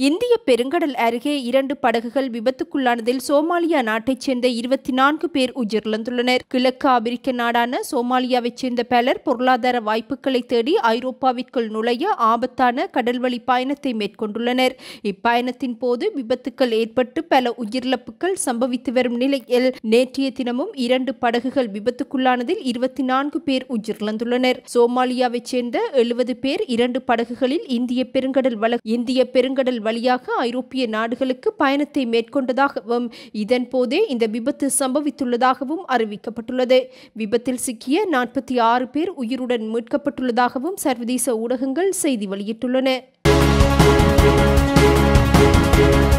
இந்திய பெருங்கடல் அருகே இரண்டு படகுகள் விபத்துக்குள்ளானதில் சோமாலியா நாட்டைச் சேர்ந்த இருபத்தி நான்கு பேர் உயிரிழந்துள்ளனர் கிழக்கு ஆப்பிரிக்க நாடான சோமாலியாவைச் சேர்ந்த பலர் பொருளாதார வாய்ப்புகளை தேடி ஐரோப்பாவிற்குள் நுழைய ஆபத்தான கடல்வழி பயணத்தை மேற்கொண்டுள்ளனர் இப்பயணத்தின் போது விபத்துக்கள் ஏற்பட்டு பல உயிரிழப்புகள் சம்பவித்து வரும் நிலையில் நேற்றைய தினமும் இரண்டு படகுகள் விபத்துக்குள்ளானதில் இருபத்தி நான்கு பேர் உயிரிழந்துள்ளனர் சோமாலியாவைச் சேர்ந்த எழுபது பேர் இரண்டு படகுகளில் இந்திய பெருங்கடல் வள இந்திய பெருங்கடல் வழியாக ஐரோப்பிய நாடுகளுக்கு பயணத்தை மேற்கொண்டதாகவும் இதன் போதே இந்த விபத்து சம்பவித்துள்ளதாகவும் அறிவிக்கப்பட்டுள்ளது விபத்தில் சிக்கிய நாற்பத்தி ஆறு பேர் உயிருடன் மீட்கப்பட்டுள்ளதாகவும் சர்வதேச ஊடகங்கள் செய்தி வெளியிட்டுள்ளன